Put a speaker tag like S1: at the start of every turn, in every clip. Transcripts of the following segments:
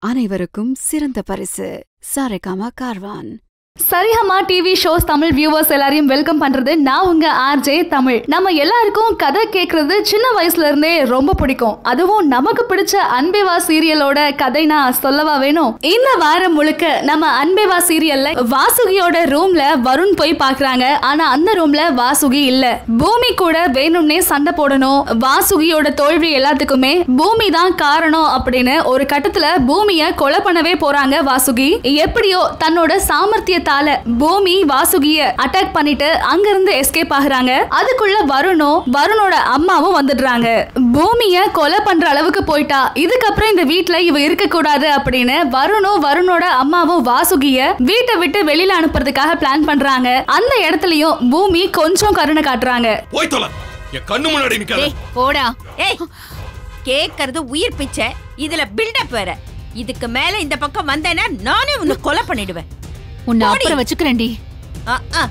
S1: அனைவருக்கும் சிறந்த பரிசு Saregama Carvaan
S2: Saregama TV shows Tamil viewers எல்லாரையும் வெல்கம் பண்றது நான் உங்க ஆர்ஜே தமிழ் நம்ம எல்லாருக்கும் கதை கேட்கறது சின்ன வயசுல இருந்தே ரொம்ப பிடிக்கும் அதுவும் நமக்கு பிடிச்ச அன்பேவா சீரியலோட கதை நான் சொல்லவா வேணும் இந்த வாரம் முழுக்க நம்ம அன்பேவா சீரியல்ல வாசுகியோட ரூம்ல வருண் போய் பாக்குறாங்க ஆனா அந்த ரூம்ல வாசுகி இல்ல பூமி கூட வேணும்னே சண்டை போடணும் வாசுகியோட தோல்வி எல்லாத்துக்குமே பூமி தான் காரணம் அப்படின்னு ஒரு கட்டத்துல பூமிய கொலை பண்ணவே போறாங்க வாசுகி எப்படியோ தன்னோட சாமர்த்தியத்தால பூமி வாசுகிய அட்டாக் பண்ணிட்டு அங்க இருந்து எஸ்கேப் ஆகுறாங்க அதுக்குள்ள வருணும் வருணோட அம்மாவும் வந்துடுறாங்க பூமிய கொலை பண்ற அளவுக்கு போயிட்டா இதுக்கப்புறம் இந்த வீட்ல இவ இருக்க கூடாது அப்படின்னு வருணும் வருணோட அம்மாவும் வாசுகிய வீட்டை விட்டு வெளியில அனுப்புறதுக்காக பிளான் பண்றாங்க அந்த இடத்துலயும் பூமி கொஞ்சம் கருணை காட்டுறாங்க
S3: போய் தொலை என் கண்ணு முன்னாடி நிக்காத
S4: ஏய் போடா ஏய் கேக்குறது உயிர் பிச்சை இதுல பில்டப் வேற இதுக்கு மேல இந்த பக்கம் வந்தேன்னா நானே உன்னை கொலை பண்ணிடுவேன்
S5: உன்னை
S4: போடி.
S5: அப்புறம் வச்சுக்கிறேன்டி
S4: ஆ, ஆ.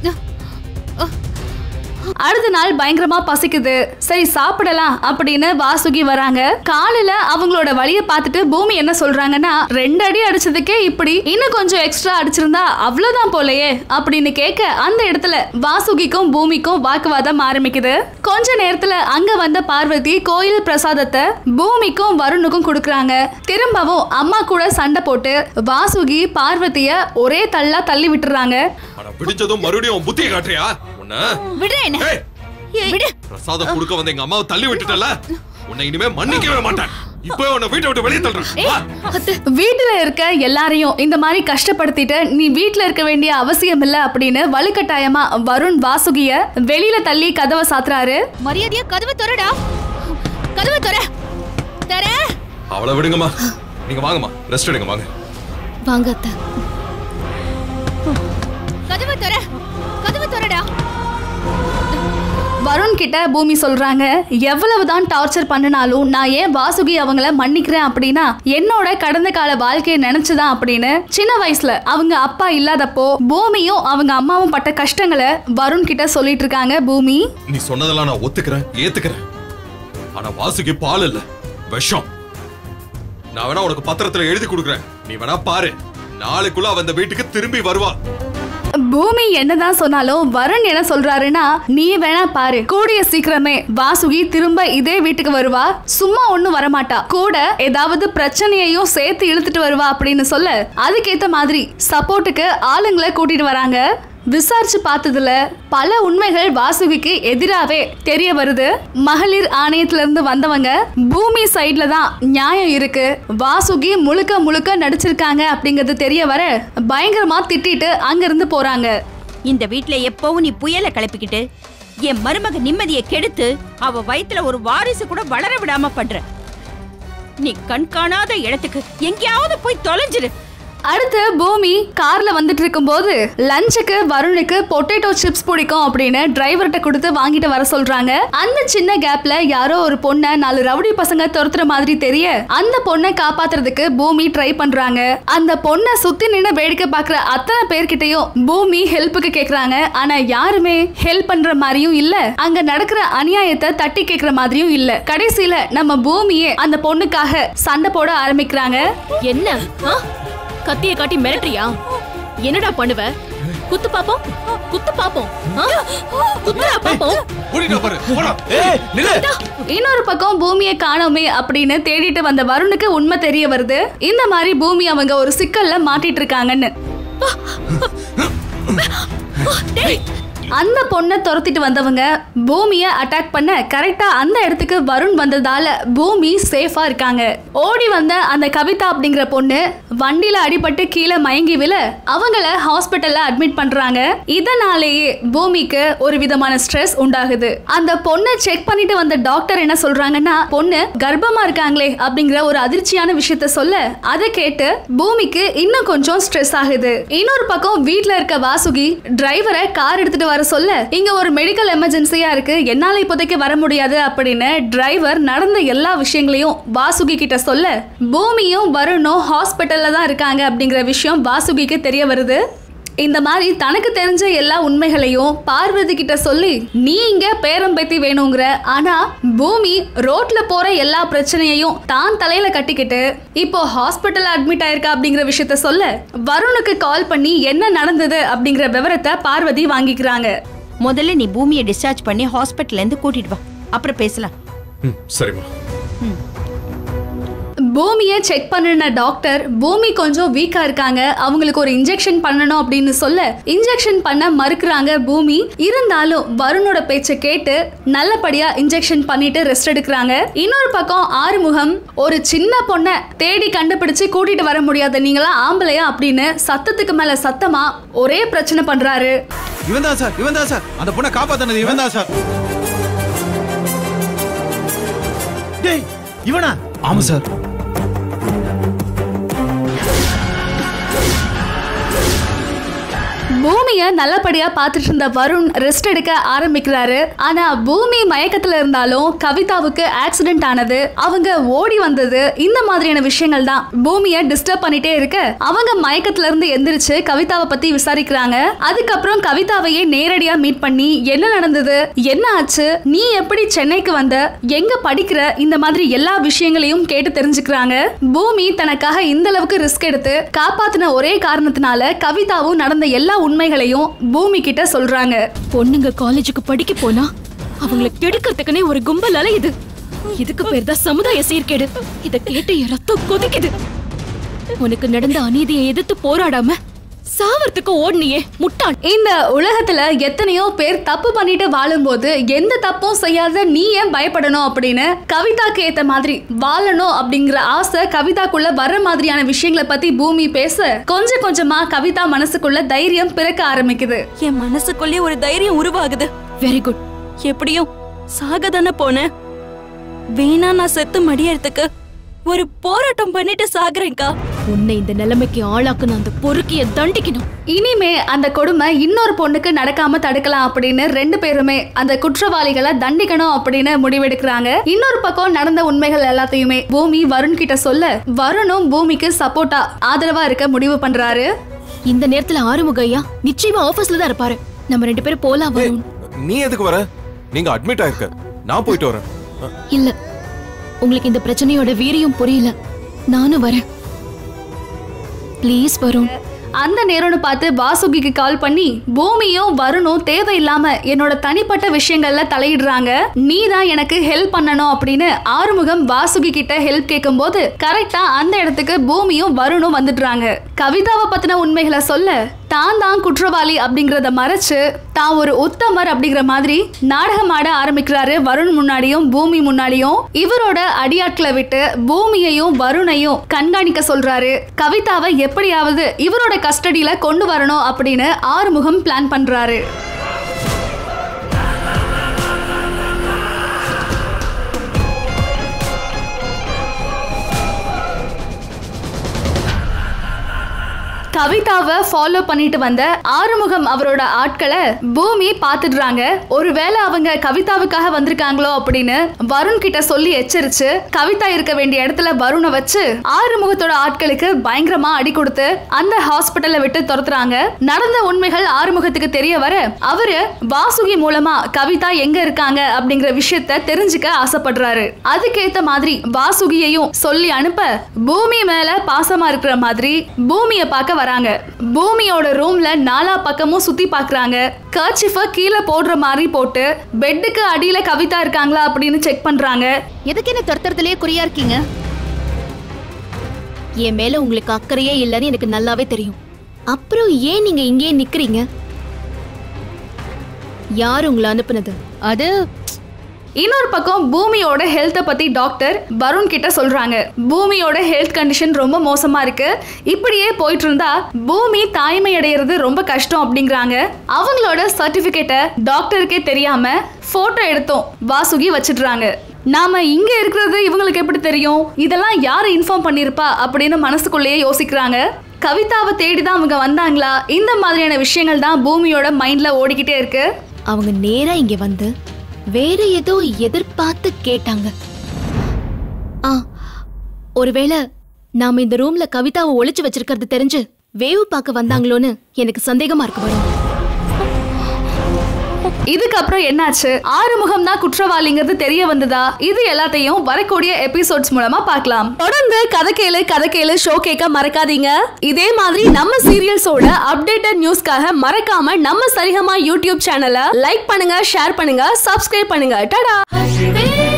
S2: அடுத்த நாள் பயங்கரமா பசிக்குது சரி சாப்பிடலாம் அப்படின்னு வாசுகி வராங்க காலையில அவங்களோட வழிய பார்த்துட்டு பூமி என்ன சொல்றாங்கன்னா ரெண்டு அடி அடிச்சதுக்கே இப்படி இன்னும் கொஞ்சம் எக்ஸ்ட்ரா அடிச்சிருந்தா அவ்வளவுதான் போலயே அப்படின்னு கேட்க அந்த இடத்துல வாசுகிக்கும் பூமிக்கும் வாக்குவாதம் ஆரம்பிக்குது கொஞ்ச நேரத்துல அங்க வந்த பார்வதி கோயில் பிரசாதத்தை பூமிக்கும் வருணுக்கும் கொடுக்கறாங்க திரும்பவும் அம்மா கூட சண்டை போட்டு வாசுகி பார்வதிய ஒரே தள்ளா தள்ளி விட்டுறாங்க
S3: ஆனா பிடிச்சதும் மறுபடியும் உன் புத்தியை காட்டுறியா உன்ன
S5: விடுறேன் என்ன
S3: ஏய்,
S4: விடு
S3: பிரசாதம் கொடுக்க வந்த எங்க அம்மாவை தள்ளி விட்டுட்டல உன்னை இனிமே மன்னிக்கவே மாட்டேன் இப்போ உன்னை வீட்டை விட்டு வெளியே தள்ளுறேன் வா.
S2: வீட்டுல இருக்க எல்லாரையும் இந்த மாதிரி கஷ்டப்படுத்திட்டு நீ வீட்ல இருக்க வேண்டிய அவசியம் இல்ல அப்படின்னு வலுக்கட்டாயமா வருண் வாசுகிய வெளியில தள்ளி கதவை சாத்துறாரு
S5: மரியாதையா கதவை திறடா கதவை திற தர
S3: அவளை விடுங்கம்மா நீங்க வாங்கம்மா ரெஸ்ட் எடுங்க வாங்க
S5: வாங்க அத்தை கதவை திற கதவை திறடா
S2: வருண் கிட்ட பூமி சொல்றாங்க எவ்வளவுதான் டார்ச்சர் பண்ணினாலும் நான் ஏன் வாசுகி அவங்கள மன்னிக்கிறேன் அப்படின்னா என்னோட கடந்த கால வாழ்க்கையை நினைச்சுதான் அப்படின்னு சின்ன வயசுல அவங்க அப்பா இல்லாதப்போ பூமியும் அவங்க அம்மாவும் பட்ட கஷ்டங்களை வருண் கிட்ட சொல்லிட்டு இருக்காங்க பூமி
S3: நீ சொன்னதெல்லாம் நான் ஒத்துக்கிறேன் ஏத்துக்கிறேன் ஆனா வாசுக்கு பால் இல்ல விஷம் நான் வேணா உனக்கு பத்திரத்துல எழுதி கொடுக்குறேன் நீ வேணா பாரு நாளைக்குள்ள அவ அந்த வீட்டுக்கு திரும்பி வருவா
S2: பூமி என்னதான் சொன்னாலும் வருண் என்ன சொல்றாருன்னா நீ வேணா பாரு கூடிய சீக்கிரமே வாசுகி திரும்ப இதே வீட்டுக்கு வருவா சும்மா ஒண்ணும் வரமாட்டா கூட ஏதாவது பிரச்சனையையும் சேர்த்து இழுத்துட்டு வருவா அப்படின்னு சொல்ல அதுக்கேத்த மாதிரி சப்போர்ட்டுக்கு ஆளுங்களை கூட்டிட்டு வராங்க விசாரிச்சு பார்த்ததுல பல உண்மைகள் வாசுகிக்கு எதிராவே தெரிய வருது மகளிர் ஆணையத்துல இருந்து வந்தவங்க பூமி சைட்ல தான் நியாயம் இருக்கு வாசுகி முழுக்க முழுக்க நடிச்சிருக்காங்க அப்படிங்கிறது தெரிய வர பயங்கரமா திட்டிட்டு அங்கிருந்து போறாங்க
S4: இந்த வீட்ல எப்பவும் நீ புயலை கிளப்பிக்கிட்டு என் மருமக நிம்மதியை கெடுத்து அவ வயித்துல ஒரு வாரிசு கூட வளர விடாம பண்ற நீ கண் காணாத இடத்துக்கு எங்கேயாவது போய் தொலைஞ்சிரு
S2: அடுத்து பூமி கார்ல வந்துட்டு இருக்கும்போது லஞ்சுக்கு வருணுக்கு பொட்டேட்டோ சிப்ஸ் பிடிக்கும் அப்படின்னு டிரைவர்கிட்ட கொடுத்து வாங்கிட்டு வர சொல்றாங்க அந்த சின்ன கேப்ல யாரோ ஒரு பொண்ணை நாலு ரவுடி பசங்க துரத்துற மாதிரி தெரிய அந்த பொண்ணை காப்பாத்துறதுக்கு பூமி ட்ரை பண்றாங்க அந்த பொண்ணை சுத்தி நின்று வேடிக்கை பார்க்குற அத்தனை பேர்கிட்டயும் பூமி ஹெல்ப்புக்கு கேக்குறாங்க ஆனா யாருமே ஹெல்ப் பண்ற மாதிரியும் இல்ல அங்க நடக்கிற அநியாயத்தை தட்டி கேக்குற மாதிரியும் இல்ல கடைசியில நம்ம பூமியே அந்த பொண்ணுக்காக சண்டை போட ஆரம்பிக்கிறாங்க
S5: என்ன ஆ? கத்திய காட்டி மிரட்டுறியா என்னடா பண்ணுவ குத்து பாப்போம் குத்து பாப்போம் ஆ? குத்துடா பாப்போம்
S3: கூட்டிட்டு வா பாரு போடா
S2: இன்னொரு பக்கம் பூமியை காணோமே அப்படின்னு தேடிட்டு வந்த வருணுக்கு உண்மை தெரிய வருது இந்த மாதிரி பூமி அவங்க ஒரு சிக்கல்ல மாட்டிட்டு இருக்காங்கன்னு அந்த பொண்ணை துரத்திட்டு வந்தவங்க பூமியை அட்டாக் பண்ண கரெக்டா அந்த இடத்துக்கு வருண் வந்ததால பூமி சேஃபா இருக்காங்க ஓடி வந்த அந்த கவிதா அப்படிங்கிற பொண்ணு வண்டியில அடிபட்டு கீழே மயங்கி விழ அவங்கள ஹாஸ்பிட்டல்ல அட்மிட் பண்றாங்க இதனாலேயே பூமிக்கு ஒரு விதமான ஸ்ட்ரெஸ் உண்டாகுது அந்த பொண்ணை செக் பண்ணிட்டு வந்த டாக்டர் என்ன சொல்றாங்கன்னா பொண்ணு கர்ப்பமா இருக்காங்களே அப்படிங்கிற ஒரு அதிர்ச்சியான விஷயத்த சொல்ல அதை கேட்டு பூமிக்கு இன்னும் கொஞ்சம் ஸ்ட்ரெஸ் ஆகுது இன்னொரு பக்கம் வீட்ல இருக்க வாசுகி டிரைவரை கார் எடுத்துட்டு வர சொல்ல இங்க ஒரு மெடிக்கல் எமர்ஜென்சியா இருக்கு என்னால இப்போதைக்கு வர முடியாது அப்படின்னு டிரைவர் நடந்த எல்லா விஷயங்களையும் வாசுகி கிட்ட சொல்ல பூமியும் வருணும் ஹாஸ்பிட்டல்ல தான் இருக்காங்க அப்படிங்கிற விஷயம் வாசுகிக்கு தெரிய வருது இந்த மாதிரி தனக்கு தெரிஞ்ச எல்லா உண்மைகளையும் பார்வதி கிட்ட சொல்லி நீ இங்க பேரம் பேத்தி வேணுங்கிற ஆனா பூமி ரோட்ல போற எல்லா பிரச்சனையையும் தான் தலையில கட்டிக்கிட்டு இப்போ ஹாஸ்பிட்டல் அட்மிட் ஆயிருக்கா அப்படிங்கிற விஷயத்த சொல்ல வருணுக்கு கால் பண்ணி என்ன நடந்தது அப்படிங்கிற விவரத்தை பார்வதி வாங்கிக்கிறாங்க
S4: முதல்ல நீ பூமியை டிஸ்சார்ஜ் பண்ணி ஹாஸ்பிட்டல்ல இருந்து கூட்டிட்டு வா அப்புறம் பேசலாம்
S3: ம், சரிம்மா
S2: பூமியை செக் பண்ணின டாக்டர் பூமி கொஞ்சம் வீக்கா இருக்காங்க அவங்களுக்கு ஒரு இன்ஜெக்ஷன் பண்ணணும் அப்படின்னு சொல்ல இன்ஜெக்ஷன் பண்ண மறுக்கிறாங்க பூமி இருந்தாலும் வருணோட பேச்சை கேட்டு நல்லபடியா இன்ஜெக்ஷன் பண்ணிட்டு ரெஸ்ட் எடுக்கிறாங்க இன்னொரு பக்கம் ஆறுமுகம் ஒரு சின்ன பொண்ணை தேடி கண்டுபிடிச்சு கூட்டிட்டு வர முடியாத நீங்களா ஆம்பளையா அப்படின்னு சத்தத்துக்கு மேல சத்தமா ஒரே பிரச்சனை பண்றாரு
S6: இவன் தான் சார் இவன் தான் சார் அந்த பொண்ணை காப்பாத்தினது இவன் தான் சார் டேய் இவனா ஆமா சார்
S2: பூமியை நல்லபடியா பார்த்துட்டு இருந்த வருண் ரெஸ்ட் எடுக்க ஆரம்பிக்கிறாரு ஆனா பூமி மயக்கத்துல இருந்தாலும் கவிதாவுக்கு ஆக்சிடென்ட் ஆனது அவங்க ஓடி வந்தது இந்த மாதிரியான விஷயங்கள் தான் பூமியை டிஸ்டர்ப் பண்ணிட்டே இருக்க அவங்க மயக்கத்துல இருந்து எந்திரிச்சு கவிதாவை பத்தி விசாரிக்கிறாங்க அதுக்கப்புறம் கவிதாவையே நேரடியா மீட் பண்ணி என்ன நடந்தது என்ன ஆச்சு நீ எப்படி சென்னைக்கு வந்த எங்க படிக்கிற இந்த மாதிரி எல்லா விஷயங்களையும் கேட்டு தெரிஞ்சுக்கிறாங்க பூமி தனக்காக இந்த அளவுக்கு ரிஸ்க் எடுத்து காப்பாத்தின ஒரே காரணத்தினால கவிதாவும் நடந்த எல்லா உண்மைகளையும் பூமி கிட்ட சொல்றாங்க
S5: பொண்ணுங்க காலேஜுக்கு படிக்க போனா அவங்கள கெடுக்கிறதுக்குனே ஒரு கும்பல் அலையுது இதுக்கு பேர் தான் சமுதாய சீர்கேடு இத கேட்டு என் ரத்தம் கொதிக்குது உனக்கு நடந்த அநீதியை எதிர்த்து போராடாம சாவறதுக்கு ஓடுனியே முட்டாள்
S2: இந்த உலகத்துல எத்தனையோ பேர் தப்பு பண்ணிட்டு வாழும்போது எந்த தப்பும் செய்யாத நீ ஏன் பயப்படணும் அப்படின்னு கவிதாக்கு ஏத்த மாதிரி வாழணும் அப்படிங்கிற ஆசை கவிதாக்குள்ள வர்ற மாதிரியான விஷயங்களை பத்தி பூமி பேச கொஞ்சம் கொஞ்சமா கவிதா மனசுக்குள்ள தைரியம் பிறக்க ஆரம்பிக்குது
S7: என் மனசுக்குள்ளே ஒரு தைரியம் உருவாகுது
S5: வெரி குட்
S7: எப்படியும் சாக தானே போனேன் வேணா நான் செத்து மடியறதுக்கு ஒரு போராட்டம் பண்ணிட்டு சாகுறேன்க்கா
S5: உன்னை இந்த நிலைமைக்கு ஆளாக்குன அந்த பொறுக்கிய தண்டிக்கணும்
S2: இனிமே அந்த கொடுமை இன்னொரு பொண்ணுக்கு நடக்காம தடுக்கலாம் அப்படின்னு ரெண்டு பேருமே அந்த குற்றவாளிகளை தண்டிக்கணும் அப்படின்னு முடிவெடுக்கிறாங்க இன்னொரு பக்கம் நடந்த உண்மைகள் எல்லாத்தையுமே பூமி வருண் கிட்ட சொல்ல வருணும் பூமிக்கு சப்போர்ட்டா ஆதரவா இருக்க முடிவு பண்றாரு
S5: இந்த நேரத்துல ஆறுமுக ஐயா நிச்சயமா ஆபீஸ்ல தான் இருப்பாரு நம்ம ரெண்டு பேரும் போலாம் வரும்
S8: நீ எதுக்கு வர நீங்க அட்மிட் ஆயிருக்க நான் போயிட்டு வரேன்
S5: இல்ல உங்களுக்கு இந்த பிரச்சனையோட வீரியம் புரியல நானும் வரேன் ப்ளீஸ் வருண்
S2: அந்த நேரம்னு பார்த்து வாசுகிக்கு கால் பண்ணி பூமியும் வருணும் தேவையில்லாம என்னோட தனிப்பட்ட விஷயங்கள்ல தலையிடுறாங்க நீ தான் எனக்கு ஹெல்ப் பண்ணணும் அப்படின்னு ஆறுமுகம் வாசுகி கிட்ட ஹெல்ப் கேட்கும்போது கரெக்டா அந்த இடத்துக்கு பூமியும் வருணும் வந்துடுறாங்க கவிதாவை பத்தின உண்மைகளை சொல்ல தான் தான் குற்றவாளி அப்படிங்கறத மறைச்சு தான் ஒரு உத்தமர் அப்படிங்கிற மாதிரி நாடகம் ஆட ஆரம்பிக்கிறாரு வருண் முன்னாடியும் பூமி முன்னாடியும் இவரோட அடியாட்களை விட்டு பூமியையும் வருணையும் கண்காணிக்க சொல்றாரு கவிதாவை எப்படியாவது இவரோட கஸ்டடியில கொண்டு வரணும் அப்படின்னு ஆறுமுகம் பிளான் பண்றாரு கவிதாவை ஃபாலோ பண்ணிட்டு வந்த ஆறுமுகம் அவரோட ஆட்களை பூமி பாத்துடுறாங்க ஒருவேளை அவங்க கவிதாவுக்காக வந்திருக்காங்களோ அப்படின்னு வருண் கிட்ட சொல்லி எச்சரிச்சு கவிதா இருக்க வேண்டிய இடத்துல வருணை வச்சு ஆறுமுகத்தோட ஆட்களுக்கு பயங்கரமா அடி கொடுத்து அந்த ஹாஸ்பிட்டலை விட்டு துரத்துறாங்க நடந்த உண்மைகள் ஆறுமுகத்துக்கு தெரிய வர அவரு வாசுகி மூலமா கவிதா எங்க இருக்காங்க அப்படிங்கிற விஷயத்த தெரிஞ்சுக்க ஆசைப்படுறாரு அதுக்கேத்த மாதிரி வாசுகியையும் சொல்லி அனுப்ப பூமி மேல பாசமா இருக்கிற மாதிரி பூமியை பார்க்க வராங்க பூமியோட ரூம்ல நாலா பக்கமும் சுத்தி பார்க்கறாங்க கர்ச்சிஃப கீழே போடுற மாதிரி போட்டு பெட்டுக்கு அடியில கவிதா இருக்காங்களா அப்படின்னு செக் பண்றாங்க
S5: எதுக்கு என்ன துரத்துறதுலயே குறியா இருக்கீங்க என் மேல உங்களுக்கு அக்கறையே இல்லைன்னு எனக்கு நல்லாவே தெரியும் அப்புறம் ஏன் நீங்க இங்கேயே நிக்கிறீங்க யார் உங்களை அனுப்புனது அது
S2: இன்னொரு பக்கம் பூமியோட ஹெல்த்தை பத்தி டாக்டர் வருண் கிட்ட சொல்றாங்க பூமியோட ஹெல்த் கண்டிஷன் ரொம்ப மோசமா இருக்கு இப்படியே போயிட்டு இருந்தா பூமி தாய்மை அடையிறது ரொம்ப கஷ்டம் அப்படிங்கிறாங்க அவங்களோட சர்டிபிகேட்டை டாக்டருக்கே தெரியாம போட்டோ எடுத்தோம் வாசுகி வச்சிடுறாங்க நாம இங்க இருக்கிறது இவங்களுக்கு எப்படி தெரியும் இதெல்லாம் யாரு இன்ஃபார்ம் பண்ணிருப்பா அப்படின்னு மனசுக்குள்ளேயே யோசிக்கிறாங்க கவிதாவை தேடி தான் அவங்க வந்தாங்களா இந்த மாதிரியான விஷயங்கள் தான் பூமியோட மைண்ட்ல ஓடிக்கிட்டே இருக்கு
S5: அவங்க நேரா இங்க வந்து வேற ஏதோ எதிர்பார்த்து கேட்டாங்க ஆ ஒருவேளை நாம இந்த ரூம்ல கவிதாவை ஒளிச்சு வச்சிருக்கிறது தெரிஞ்சு வேவு பார்க்க வந்தாங்களோன்னு எனக்கு சந்தேகமா இருக்கு வரும்
S2: இதுக்கப்புறம் என்னாச்சு ஆறுமுகம் தான் குற்றவாளிங்கிறது தெரிய வந்ததா இது எல்லாத்தையும் வரக்கூடிய எபிசோட்ஸ் மூலமா பார்க்கலாம்
S9: தொடர்ந்து கதை கேளு கதை கேளு ஷோ கேட்க மறக்காதீங்க இதே மாதிரி நம்ம சீரியல்ஸோட அப்டேட்டட் நியூஸ்க்காக மறக்காம நம்ம சரிகமா யூடியூப் சேனலை லைக் பண்ணுங்க ஷேர் பண்ணுங்க சப்ஸ்கிரைப் பண்ணுங்க டடா